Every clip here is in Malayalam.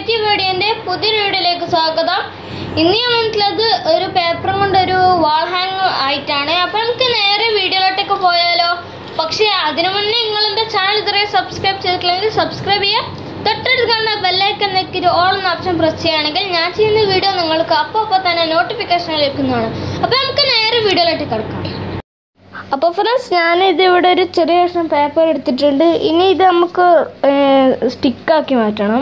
ക്രിയേറ്റീവ് മീഡിയന്റെ പുതിയൊരു വീഡിയോയിലേക്ക് സ്വാഗതം ഇന്ന് ഞാൻ വന്നിട്ടുള്ളത് ഒരു പേപ്പർ കൊണ്ട് ഒരു വാൾ ഹാങ് ആയിട്ടാണ് അപ്പൊ നമുക്ക് നേരെ വീഡിയോയിലോട്ടൊക്കെ പോയാലോ പക്ഷേ അതിനു മുന്നേ നിങ്ങൾ എന്റെ ചാനൽ ഇതുവരെ സബ്സ്ക്രൈബ് ചെയ്തിട്ടില്ലെങ്കിൽ സബ്സ്ക്രൈബ് ചെയ്യുക തൊട്ടടുത്ത് കാണുന്ന ബെല്ലൈക്കൻ നെക്കിട്ട് ഓൾ എന്ന ഓപ്ഷൻ പ്രസ് ചെയ്യുകയാണെങ്കിൽ ഞാൻ ചെയ്യുന്ന വീഡിയോ നിങ്ങൾക്ക് അപ്പോൾ അപ്പോൾ തന്നെ നോട്ടിഫിക്കേഷൻ ലഭിക്കുന്നതാണ് അപ്പൊ നമുക്ക് നേരെ വീഡിയോയിലോട്ട് കിടക്കാം അപ്പോൾ ഫ്രണ്ട്സ് ഞാൻ ഇത് ഇവിടെ ഒരു ചെറിയ കഷ്ണം പേപ്പർ എടുത്തിട്ടുണ്ട് ഇനി ഇത് നമുക്ക് സ്റ്റിക്കാക്കി മാറ്റണം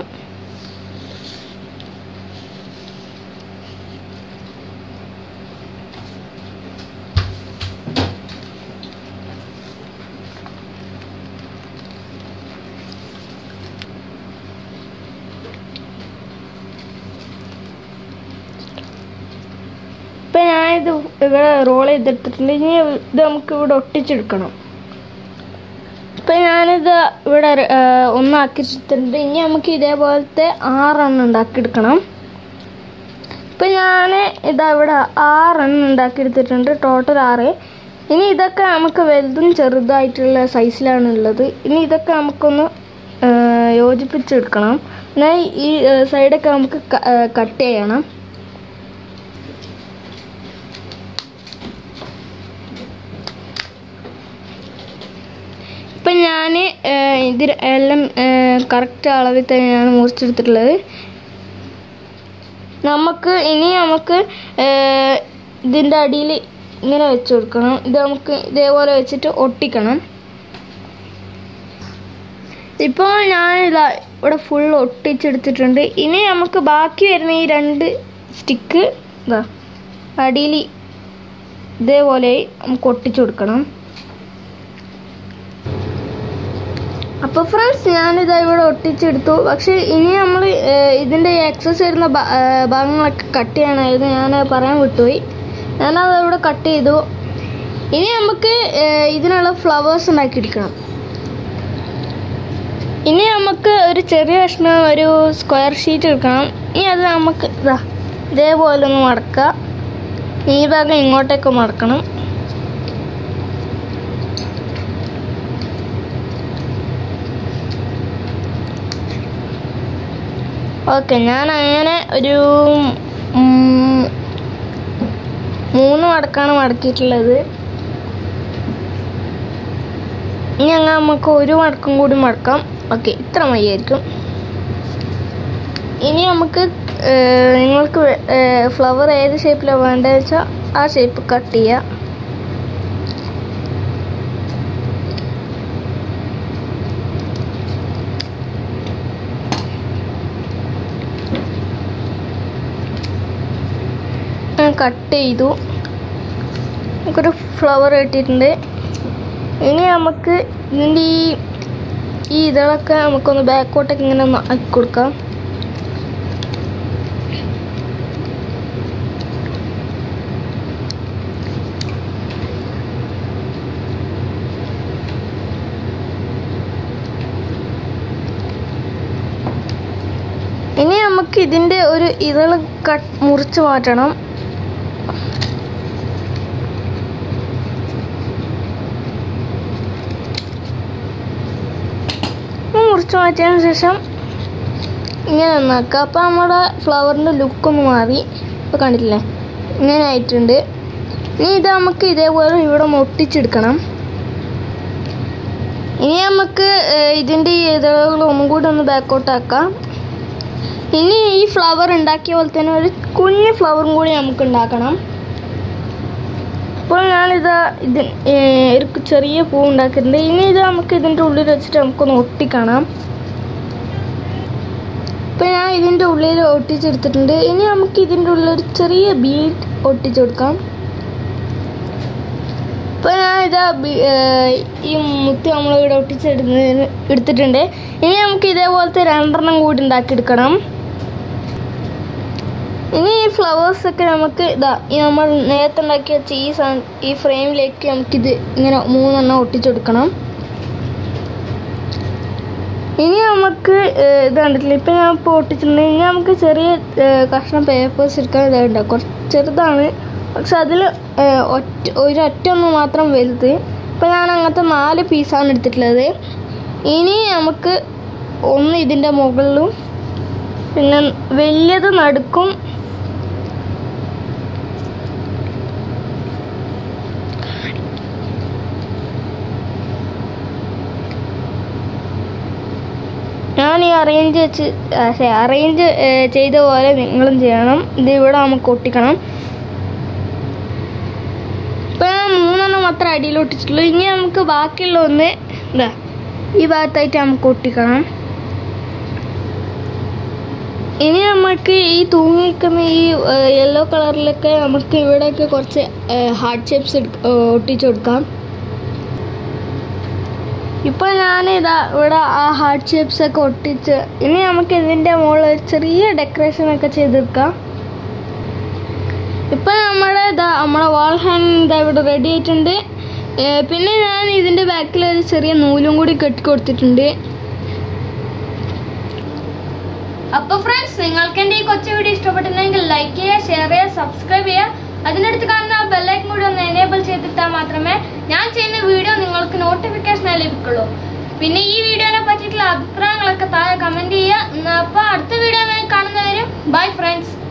ഇപ്പം ഞാനിത് ഇവിടെ റോൾ ചെയ്തെടുത്തിട്ടുണ്ട് ഇനി ഇത് നമുക്ക് ഇവിടെ ഒട്ടിച്ചെടുക്കണം ഇപ്പം ഞാനിത് ഇവിടെ ആ, ഒന്നാക്കിച്ചിട്ടുണ്ട് ഇനി നമുക്ക് ഇതേപോലത്തെ ആറെണ്ണം ഉണ്ടാക്കിയെടുക്കണം ഇപ്പം ഞാൻ ഇതാ ഇവിടെ ആറെണ്ണം ഉണ്ടാക്കിയെടുത്തിട്ടുണ്ട് ടോട്ടൽ ആറ് ഇനി ഇതൊക്കെ നമുക്ക് വലുതും ചെറുതായിട്ടുള്ള സൈസിലാണ് ഉള്ളത് ഇനി ഇതൊക്കെ നമുക്കൊന്ന് ആ, യോജിപ്പിച്ചെടുക്കണം എന്നാൽ ഈ ആ, സൈഡൊക്കെ നമുക്ക് കട്ട് ചെയ്യണം ഇപ്പം ഞാൻ ഇത് എല്ലാം കറക്റ്റ് അളവിൽ തന്നെയാണ് മുറിച്ചെടുത്തിട്ടുള്ളത് നമുക്ക് ഇനി നമുക്ക് ഏഹ്, ഇതിൻ്റെ അടിയിൽ ഇങ്ങനെ വെച്ച് കൊടുക്കണം ഇത് നമുക്ക് ഇതേപോലെ വെച്ചിട്ട് ഒട്ടിക്കണം ഇപ്പോൾ ഞാൻ ഇതാ ഇവിടെ ഫുൾ ഒട്ടിച്ചെടുത്തിട്ടുണ്ട് ഇനി നമുക്ക് ബാക്കി വരുന്ന ഈ രണ്ട് സ്റ്റിക്ക് ഇതാ അടിയിൽ ഇതേപോലെ നമുക്ക് ഒട്ടിച്ചു കൊടുക്കണം അപ്പോൾ ഫ്രണ്ട്സ് ഞാനിത് ഇവിടെ ഒട്ടിച്ചെടുത്തു പക്ഷേ ഇനി നമ്മൾ ഇതിൻ്റെ എക്സസ് വരുന്ന ഭാ- ഏ, ഭാഗങ്ങളൊക്കെ കട്ട് ചെയ്യണമായിരുന്നു ഞാൻ പറയാൻ വിട്ടുപോയി ഞാനത് ഇവിടെ കട്ട് ചെയ്തു ഇനി നമുക്ക് ഏ, ഇതിനുള്ള ഫ്ലവേഴ്സ് ഉണ്ടാക്കിയെടുക്കണം ഇനി നമുക്ക് ഒരു ചെറിയ കഷ്ണം ഒരു സ്ക്വയർ ഷീറ്റ് എടുക്കണം ഇനി അത് നമുക്ക് ഇതാ ഇതേപോലെ ഒന്ന് മടക്കുക ഈ ഭാഗം ഇങ്ങോട്ടേക്ക് മടക്കണം ഓക്കെ ഞാൻ അങ്ങനെ ഒരു ഉം, മൂന്ന് മടക്കാണ് മടക്കിയിട്ടുള്ളത് ഇനി അങ്ങനെ നമുക്ക് ഒരു മടക്കും കൂടി മടക്കാം ഓക്കെ ഇത്ര മതിയായിരിക്കും ഇനി നമുക്ക് ഏഹ്, നിങ്ങൾക്ക് ഫ്ലവർ ഏത് ഷേപ്പിലാണ് വേണ്ടത് വെച്ചാൽ ആ ഷേപ്പ് കട്ട് ചെയ്യുക കട്ട് ചെയ്തു നമുക്കൊരു ഫ്ലവർ കിട്ടിയിട്ടുണ്ട് ഇനി നമുക്ക് ഇതിൻ്റെ ഈ ഈ ഇതളൊക്കെ നമുക്കൊന്ന് ബാക്കോട്ടൊക്കെ ഇങ്ങനെ ഒന്ന് ആക്കി കൊടുക്കാം ഇനി നമുക്ക് ഇതിൻ്റെ ഒരു ഇതള് കട്ട് മുറിച്ച് മാറ്റണം ഇത് മുറിച്ച് മാറ്റിയതിന് ശേഷം ഇങ്ങനെ ഒന്നാക്കുക അപ്പോൾ നമ്മുടെ ഫ്ലവറിൻ്റെ ലുക്കൊന്ന് മാറി ഇപ്പോൾ കണ്ടിട്ടില്ലേ ഇങ്ങനെ ആയിട്ടുണ്ട് ഇനി ഇത് നമുക്ക് ഇതേപോലെ ഇവിടെ ഒന്ന് ഒട്ടിച്ചെടുക്കണം ഇനി നമുക്ക് ഏഹ്, ഇതിൻ്റെ ഈ ഇതളുകൾ ഒന്നും കൂടി ഒന്ന് ബാക്കോട്ടാക്കാം ഇനി ഈ ഫ്ലവർ ഉണ്ടാക്കിയ പോലെ തന്നെ ഒരു കുഞ്ഞ് ഫ്ലവറും കൂടി നമുക്ക് ഉണ്ടാക്കണം ഇപ്പോൾ ഞാനിത് ഇത് ഏഹ്, ഒരു ചെറിയ പൂ ഉണ്ടാക്കിയിട്ടുണ്ട് ഇനി ഇത് നമുക്ക് ഇതിൻ്റെ ഉള്ളിൽ വെച്ചിട്ട് നമുക്കൊന്ന് ഒട്ടിക്കണം ഇപ്പം ഞാൻ ഇതിൻ്റെ ഉള്ളിൽ ഒട്ടിച്ചെടുത്തിട്ടുണ്ട് ഇനി നമുക്ക് ഇതിൻ്റെ ഉള്ളിൽ ഒരു ചെറിയ ബീഡ് ഒട്ടിച്ചു കൊടുക്കാം ഇപ്പം ഞാൻ ഇതാ ബി- ഏഹ്, ഈ മുത്ത് നമ്മളിവിടെ ഒട്ടിച്ചെടുത്ത് എടുത്തിട്ടുണ്ട് ഇനി നമുക്ക് ഇതേപോലത്തെ രണ്ടെണ്ണം കൂടി ഉണ്ടാക്കിയെടുക്കണം ഇനി ഈ ഫ്ലവേഴ്സ് ഒക്കെ നമുക്ക് ഇതാ ഈ നമ്മൾ നേരത്തെ ഉണ്ടാക്കി വെച്ച ഈ സാ- ഈ ഫ്രെയിമിലേക്ക് നമുക്കിത് ഇങ്ങനെ മൂന്നെണ്ണം ഒട്ടിച്ചെടുക്കണം ഇനി നമുക്ക് ഏഹ്, ഇത് കണ്ടിട്ടില്ല ഇപ്പം ഞാൻ ഇപ്പോൾ ഒട്ടിച്ചിട്ടുണ്ട് ഇനി നമുക്ക് ചെറിയ ഏഹ്, കഷ്ണം പേപ്പേഴ്സ് എടുക്കാൻ ഇതുണ്ട് കുറച്ച് ചെറുതാണ് പക്ഷെ അതിൽ ഒറ്റ ഒരൊറ്റ ഒന്ന് മാത്രം വലുത് ഇപ്പം ഞാൻ അങ്ങനത്തെ നാല് പീസാണ് എടുത്തിട്ടുള്ളത് ഇനി നമുക്ക് ഒന്ന് ഇതിൻ്റെ മുകളിലും പിന്നെ വലിയത് നടുക്കും ഞാൻ ഈ അറേഞ്ച് വെച്ച് അറേഞ്ച് ചെയ്ത പോലെ നിങ്ങളും ചെയ്യണം ഇത് ഇവിടെ നമുക്ക് ഒട്ടിക്കണം ഇപ്പൊ ഞാൻ മൂന്നെണ്ണം മാത്രം അടിയിൽ ഒട്ടിച്ചിട്ടുള്ളൂ ഇനി നമുക്ക് ബാക്കിയുള്ള ഒന്ന് ഇതാ ഈ ഭാഗത്തായിട്ട് നമുക്ക് ഒട്ടിക്കണം ഇനി നമുക്ക് ഈ തൂങ്ങിക്കുന്ന ഈ യെല്ലോ കളറിലൊക്കെ നമുക്ക് ഇവിടെയൊക്കെ കുറച്ച് ഹാർട്ട് ഷേപ്സ് ഒട്ടിച്ചു കൊടുക്കാം ഇപ്പൊ ഞാൻ ഇതാ ഇവിടെ ആ ഹാർട്ട് ഷേപ്സ് ഒക്കെ ഒട്ടിച്ച് ഇനി നമുക്ക് ഇതിന്റെ മുകളിൽ ഒരു ചെറിയ ഡെക്കറേഷൻ ഒക്കെ ചെയ്തെടുക്കാം ഇപ്പൊ നമ്മുടെ ഇതാ നമ്മളെ വാൾ ഹാങ് ഇതാ ഇവിടെ റെഡി ആയിട്ടുണ്ട് ഏ, പിന്നെ ഞാൻ ഇതിന്റെ ബാക്കിൽ ഒരു ചെറിയ നൂലും കൂടി കെട്ടി കൊടുത്തിട്ടുണ്ട് അപ്പൊ ഫ്രണ്ട്സ് നിങ്ങൾക്ക് എന്റെ ഈ കൊച്ചു വീഡിയോ ഇഷ്ടപ്പെട്ടിട്ടുണ്ടെങ്കിൽ ലൈക്ക് ചെയ്യുക ഷെയർ ചെയ്യുക സബ്സ്ക്രൈബ് ചെയ്യുക അതിനടുത്ത് കാണുന്ന ആ ബെല്ലൈക്കൻ കൂടി ഒന്ന് എനേബിൾ ചെയ്തിട്ടാൽ മാത്രമേ ഞാൻ ചെയ്യുന്ന വീഡിയോ നിങ്ങൾക്ക് നോട്ടിഫിക്കേഷൻ ലഭിക്കുള്ളൂ പിന്നെ ഈ വീഡിയോനെ പറ്റിയിട്ടുള്ള അഭിപ്രായങ്ങളൊക്കെ താഴെ കമന്റ് ചെയ്യുക അപ്പൊ അടുത്ത വീഡിയോ കാണുന്നവരും ബൈ ഫ്രണ്ട്സ്